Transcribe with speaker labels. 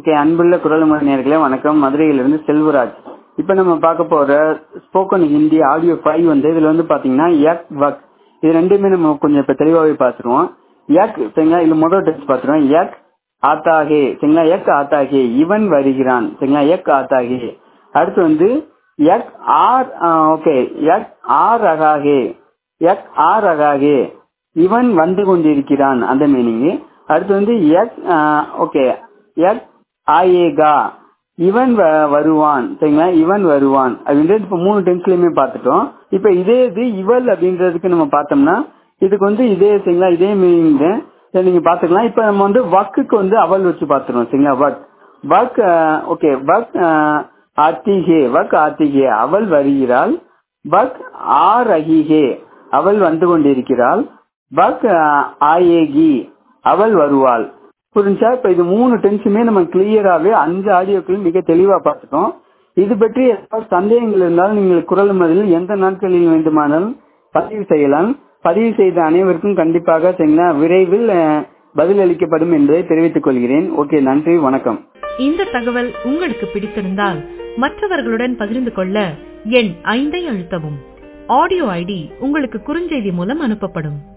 Speaker 1: okay அன்புள்ள குரல்முறை நேர்களே வணக்கம் மதுரையிலிருந்து செல்வராஜ் இப்போ நம்ம பார்க்க போற ஸ்போக்கன் ஹிந்தி ஆடியோ ஃபைவ் வந்து இதுல வந்து பாத்தீங்கன்னா யக் வக் இது ரெண்டுமே நம்ம கொஞ்சம் இப்ப தெளிவாகவே பார்த்துருவோம் யக் சரிங்களா இதுல முதல் டெஸ்ட் பார்த்துருவோம் யக் ஆத்தாகே சரிங்களா யக் ஆத்தாகே இவன் வருகிறான் சரிங்களா யக் ஆத்தாகே அடுத்து வந்து யக் ஆர் ஓகே யக் ஆர் அகாகே யக் ஆர் அகாகே இவன் வந்து கொண்டிருக்கிறான் அந்த மீனிங் அடுத்து வந்து யக் ஓகே யக் ஆயேகா இவன் வ- வருவான் சரிங்களா இவன் வருவான் அப்படின்றது இப்ப மூணு டென்ஸ்லயுமே பார்த்துட்டோம் இப்ப இதே இது இவள் அப்படின்றதுக்கு நம்ம பார்த்தோம்னா இதுக்கு வந்து இதே சரிங்களா இதே மீனிங் தான் சரி, நீங்க பாத்துக்கலாம் இப்ப நம்ம வந்து வக்குக்கு வந்து அவள் வச்சு பார்த்துருவோம் சரிங்களா வக் வக் ஓகே வக் ஆத்திகே வக் ஆத்திகே அவள் வருகிறாள் பக் ஆர் அகிகே அவள் வந்து கொண்டிருக்கிறாள் பக் ஆயேகி அவள் வருவாள் புரிஞ்சா இப்ப இது மூணு டென்ஸுமே நம்ம கிளியராவே அஞ்சு ஆடியோக்கள் மிக தெளிவா பார்த்துட்டோம் இது பற்றி ஏதாவது சந்தேகங்கள் இருந்தாலும் நீங்கள் குரல் மதில் எந்த நாட்களில் வேண்டுமானாலும் பதிவு செய்யலாம் பதிவு செய்த அனைவருக்கும் கண்டிப்பாக சரிங்களா விரைவில் அஹ், பதில் அளிக்கப்படும் என்பதை தெரிவித்துக் கொள்கிறேன் ஓகே நன்றி வணக்கம்
Speaker 2: இந்த தகவல் உங்களுக்கு பிடித்திருந்தால் மற்றவர்களுடன் பகிர்ந்து கொள்ள எண் ஐந்தை அழுத்தவும் ஆடியோ ஐடி உங்களுக்கு குறுஞ்செய்தி மூலம் அனுப்பப்படும்